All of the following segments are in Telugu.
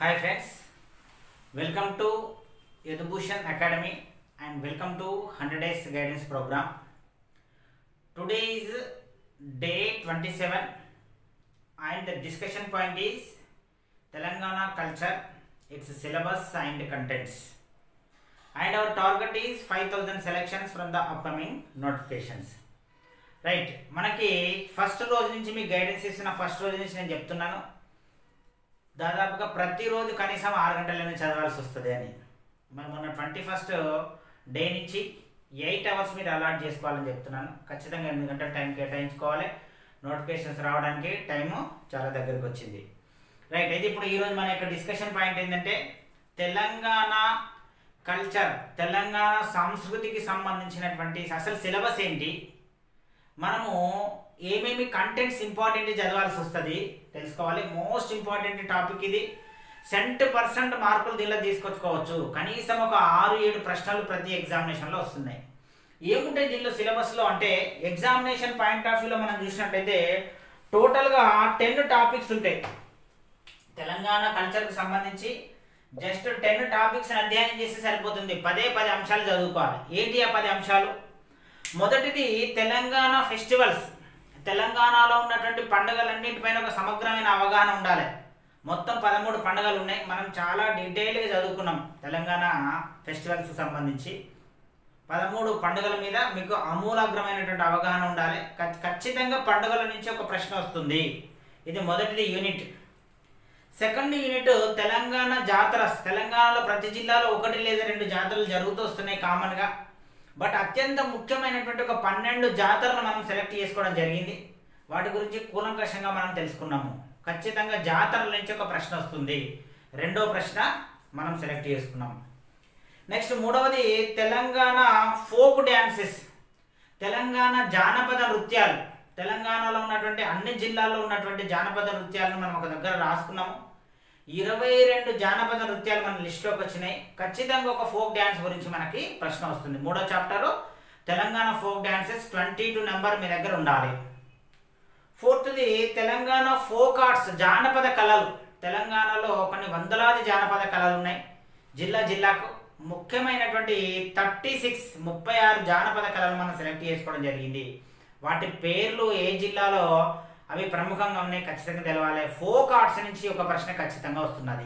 Hi friends, welcome to Yadubhushan Academy and welcome to 100 Days Guidance Program. Today is day 27 and the discussion point is Telangana culture, its syllabus and contents. And our target is 5000 selections from the upcoming notifications. Right మనకి ఫస్ట్ రోజు నుంచి మీకు గైడెన్స్ ఇస్తున్న ఫస్ట్ రోజు నుంచి నేను చెప్తున్నాను దాదాపుగా ప్రతిరోజు కనీసం ఆరు గంటలైనా చదవాల్సి వస్తుంది అని మరి మొన్న ట్వంటీ ఫస్ట్ డే నుంచి ఎయిట్ అవర్స్ మీరు అలాట్ చేసుకోవాలని చెప్తున్నాను ఖచ్చితంగా ఎనిమిది గంటల టైం కేటాయించుకోవాలి నోటిఫికేషన్స్ రావడానికి టైము చాలా దగ్గరికి వచ్చింది రైట్ అయితే ఇప్పుడు ఈరోజు మన యొక్క డిస్కషన్ పాయింట్ ఏంటంటే తెలంగాణ కల్చర్ తెలంగాణ సంస్కృతికి సంబంధించినటువంటి అసలు సిలబస్ ఏంటి మనము ఏమేమి కంటెంట్స్ ఇంపార్టెంట్ చదవాల్సి వస్తుంది తెలుసుకోవాలి మోస్ట్ ఇంపార్టెంట్ టాపిక్ ఇది సెంట్ పర్సెంట్ మార్కులు దీనిలో తీసుకొచ్చుకోవచ్చు కనీసం ఒక ఆరు ఏడు ప్రశ్నలు ప్రతి ఎగ్జామినేషన్లో వస్తున్నాయి ఏముంటాయి దీనిలో సిలబస్లో అంటే ఎగ్జామినేషన్ పాయింట్ ఆఫ్ వ్యూలో మనం చూసినట్టయితే టోటల్గా టెన్ టాపిక్స్ ఉంటాయి తెలంగాణ కల్చర్కి సంబంధించి జస్ట్ టెన్ టాపిక్స్ అధ్యయనం చేస్తే సరిపోతుంది పదే పది అంశాలు చదువుకోవాలి ఏంటి ఆ పది అంశాలు మొదటిది తెలంగాణ ఫెస్టివల్స్ తెలంగాణలో ఉన్నటువంటి పండుగలన్నింటిపైన ఒక సమగ్రమైన అవగాహన ఉండాలి మొత్తం పదమూడు పండుగలు ఉన్నాయి మనం చాలా డీటెయిల్గా చదువుకున్నాం తెలంగాణ ఫెస్టివల్స్ సంబంధించి పదమూడు పండుగల మీద మీకు అమూలాగ్రమైనటువంటి అవగాహన ఉండాలి ఖ- ఖచ్చితంగా పండుగల నుంచి ఒక ప్రశ్న వస్తుంది ఇది మొదటిది యూనిట్ సెకండ్ యూనిట్ తెలంగాణ జాతర తెలంగాణలో ప్రతి జిల్లాలో ఒకటి లేదా రెండు జాతరలు జరుగుతూ వస్తున్నాయి కామన్గా బట్ అత్యంత ముఖ్యమైనటువంటి ఒక పన్నెండు జాతరలు మనం సెలెక్ట్ చేసుకోవడం జరిగింది వాటి గురించి కూలంకషంగా మనం తెలుసుకున్నాము ఖచ్చితంగా జాతరల నుంచి ఒక ప్రశ్న వస్తుంది రెండో ప్రశ్న మనం సెలెక్ట్ చేసుకున్నాం నెక్స్ట్ మూడవది తెలంగాణ ఫోక్ డ్యాన్సెస్ తెలంగాణ జానపద నృత్యాలు తెలంగాణలో ఉన్నటువంటి అన్ని జిల్లాల్లో ఉన్నటువంటి జానపద నృత్యాలను మనం ఒక దగ్గర రాసుకున్నాము ఇరవై రెండు జానపద నృత్యాలు మన లిస్ట్లోకి వచ్చినాయి ఖచ్చితంగా ఒక ఫోక్ డ్యాన్స్ గురించి మనకి ప్రశ్న వస్తుంది మూడో chapter Telangana folk dances twenty two number మీ దగ్గర ఉండాలి ఫోర్త్ది తెలంగాణ ఫోక్ ఆర్ట్స్ జానపద కళలు తెలంగాణలో కొన్ని వందలాది జానపద కళలు ఉన్నాయి జిల్లా జిల్లాకు ముఖ్యమైనటువంటి థర్టీ సిక్స్ ముప్పై ఆరు జానపద కళలు మనం సెలెక్ట్ చేసుకోవడం జరిగింది వాటి పేర్లు ఏ జిల్లాలో అవి ప్రముఖంగా ఉన్నాయి ఖచ్చితంగా తెలవాలి ఫోక్ ఆర్ట్స్ నుంచి ఒక ప్రశ్న ఖచ్చితంగా వస్తున్నది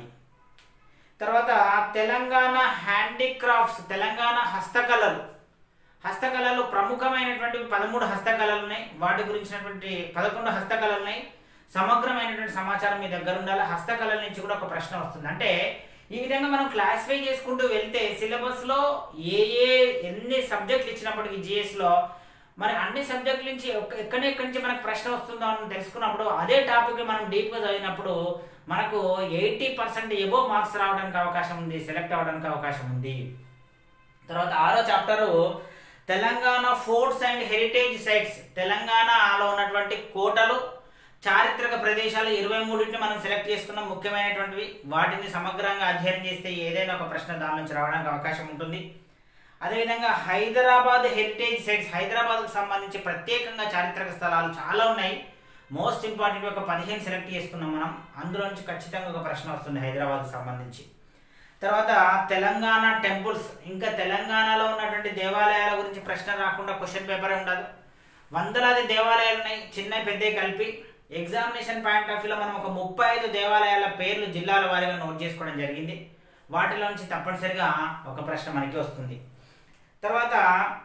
తర్వాత తెలంగాణ హ్యాండీక్రాఫ్ట్స్ తెలంగాణ హస్తకళలు హస్తకళలు ప్రముఖమైనటువంటి పదమూడు హస్తకళలు ఉన్నాయి వాటి గురించినటువంటి పదకొండు హస్తకళలు ఉన్నాయి సమగ్రమైనటువంటి సమాచారం మీ దగ్గర ఉండాలి హస్తకళల నుంచి కూడా ఒక ప్రశ్న వస్తుంది అంటే ఈ విధంగా మనం క్లాసిఫై చేసుకుంటూ వెళ్తే సిలబస్లో ఏ ఏ ఎన్ని సబ్జెక్టులు ఇచ్చినప్పటికీ జిఎస్లో మరి అన్ని సబ్జెక్టుల నుంచి ఎక్క- ఎక్కడి ఎక్కడి నుంచి మనకు ప్రశ్న వస్తుందో అని తెలుసుకున్నప్పుడు అదే టాపిక్ మనం డీప్గా చదివినప్పుడు మనకు ఎయిటీ పర్సెంట్ ఎబో మార్క్స్ రావడానికి అవకాశం ఉంది సెలెక్ట్ అవ్వడానికి అవకాశం ఉంది తర్వాత ఆరో chapter Telangana forts and heritage sites తెలంగాణలో ఉన్నటువంటి కోటలు చారిత్రక ప్రదేశాలు ఇరవై మూడింటిని మనం సెలెక్ట్ చేసుకున్నాం ముఖ్యమైనటువంటివి వాటిని సమగ్రంగా అధ్యయనం చేస్తే ఏదైనా ఒక ప్రశ్న దాని నుంచి రావడానికి అవకాశం ఉంటుంది అదేవిధంగా హైదరాబాద్ హెరిటేజ్ సైట్స్ హైదరాబాద్కు సంబంధించి ప్రత్యేకంగా చారిత్రక స్థలాలు చాలా ఉన్నాయి మోస్ట్ ఇంపార్టెంట్ ఒక పదిహేను సెలెక్ట్ చేసుకున్నాం మనం అందులో నుంచి ఖచ్చితంగా ఒక ప్రశ్న వస్తుంది హైదరాబాద్కు సంబంధించి తర్వాత తెలంగాణ టెంపుల్స్ ఇంకా తెలంగాణలో ఉన్నటువంటి దేవాలయాల గురించి ప్రశ్న రాకుండా క్వశ్చన్ పేపరే ఉండదు వందలాది దేవాలయాలు ఉన్నాయి చిన్న పెద్ద కలిపి ఎగ్జామినేషన్ పాయింట్ ఆఫ్ వ్యూలో మనం ఒక ముప్పై ఐదు దేవాలయాల పేర్లు జిల్లాల వారీగా నోట్ చేసుకోవడం జరిగింది వాటిలో నుంచి తప్పనిసరిగా ఒక ప్రశ్న మనకి వస్తుంది తర్వాత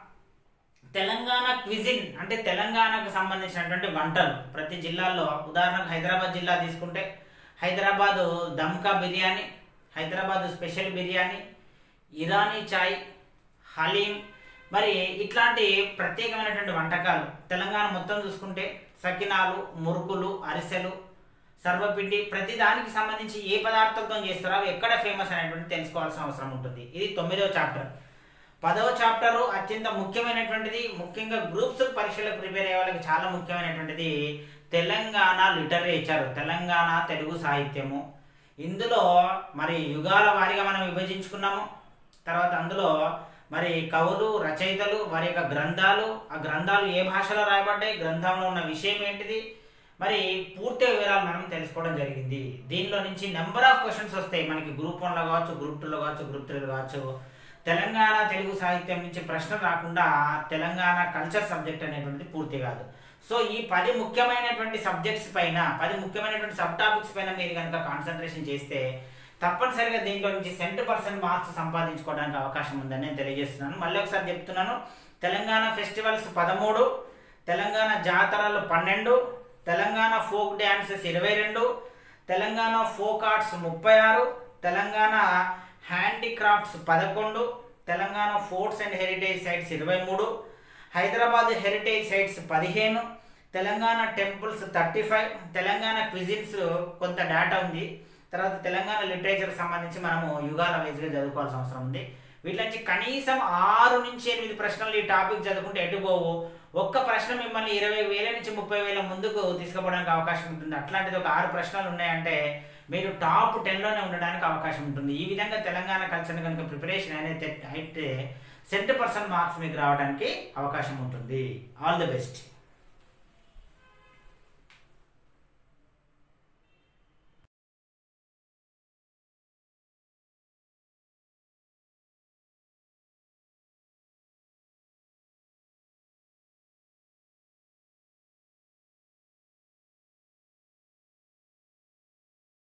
తెలంగాణ క్విజిన్ అంటే తెలంగాణకు సంబంధించినటువంటి వంటలు ప్రతి జిల్లాల్లో ఉదాహరణకు హైదరాబాద్ జిల్లా తీసుకుంటే హైదరాబాదు దమ్కా బిర్యానీ హైదరాబాద్ స్పెషల్ బిర్యానీ ఇరానీ చాయ్ హలీం మరి ఇట్లాంటి ప్రత్యేకమైనటువంటి వంటకాలు తెలంగాణ మొత్తం చూసుకుంటే సకినాలు మురుకులు అరిసెలు సర్వపిండి ప్రతి దానికి సంబంధించి ఏ పదార్థాలతో చేస్తారో అవి ఎక్కడ ఫేమస్ అనేటువంటి తెలుసుకోవాల్సిన అవసరం ఉంటుంది ఇది తొమ్మిదవ చాప్టర్ పదవ చాప్టరు అత్యంత ముఖ్యమైనటువంటిది ముఖ్యంగా గ్రూప్స్ పరీక్షలకు ప్రిపేర్ అయ్యే వాళ్ళకి చాలా ముఖ్యమైనటువంటిది తెలంగాణ లిటరేచర్ తెలంగాణ తెలుగు సాహిత్యము ఇందులో మరి యుగాల వారీగా మనం విభజించుకున్నాము తర్వాత అందులో మరి కవులు రచయితలు వారి యొక్క గ్రంథాలు ఆ గ్రంథాలు ఏ భాషలో రాయబడ్డాయి గ్రంథంలో ఉన్న విషయం ఏంటిది మరి పూర్తి వివరాలు మనం తెలుసుకోవడం జరిగింది దీనిలో నుంచి నెంబర్ ఆఫ్ క్వశ్చన్స్ వస్తాయి మనకి గ్రూప్ వన్లో కావచ్చు గ్రూప్ టూలో కావచ్చు గ్రూప్ త్రీలో కావచ్చు తెలంగాణ తెలుగు సాహిత్యం నుంచి ప్రశ్న రాకుండా తెలంగాణ కల్చర్ సబ్జెక్ట్ అనేటువంటిది పూర్తి కాదు సో ఈ పది ముఖ్యమైనటువంటి సబ్జెక్ట్స్ పైన పది ముఖ్యమైనటువంటి సబ్ టాపిక్స్ పైన మీరు కనుక కాన్సన్ట్రేషన్ చేస్తే తప్పనిసరిగా దీంట్లో నుంచి సెంట్ పర్సెంట్ మార్క్స్ సంపాదించుకోవడానికి అవకాశం ఉందని నేను తెలియజేస్తున్నాను మళ్ళీ ఒకసారి చెప్తున్నాను తెలంగాణ ఫెస్టివల్స్ పదమూడు తెలంగాణ జాతరలు పన్నెండు తెలంగాణ ఫోక్ డ్యాన్సెస్ ఇరవై రెండు తెలంగాణ ఫోక్ ఆర్ట్స్ ముప్పై ఆరు తెలంగాణ హ్యాండీక్రాఫ్ట్స్ పదకొండు Telangana forts and heritage sites ఇరవై మూడు హైదరాబాద్ హెరిటేజ్ సైట్స్ పదిహేను Telangana temples thirty five Telangana cuisines కొంత డేటా ఉంది తర్వాత తెలంగాణ లిటరేచర్ సంబంధించి మనము యుగాల వైజ్గా చదువుకోవాల్సిన అవసరం ఉంది వీటి నుంచి కనీసం ఆరు నుంచి ఎనిమిది ప్రశ్నలు ఈ టాపిక్ చదువుకుంటే ఎటుపోవు ఒక్క ప్రశ్న మిమ్మల్ని ఇరవై వేల నుంచి ముప్పై వేల ముందుకు తీసుకుపోవడానికి అవకాశం ఉంటుంది అట్లాంటిది ఒక ఆరు ప్రశ్నలు ఉన్నాయంటే మీరు టాప్ టెన్లోనే ఉండడానికి అవకాశం ఉంటుంది ఈ విధంగా తెలంగాణ కల్చర్ కనుక ప్రిపరేషన్ అనేది అయితే సెంట్ పర్సెంట్ మార్క్స్ మీకు రావడానికి అవకాశం ఉంటుంది ఆల్ ది బెస్ట్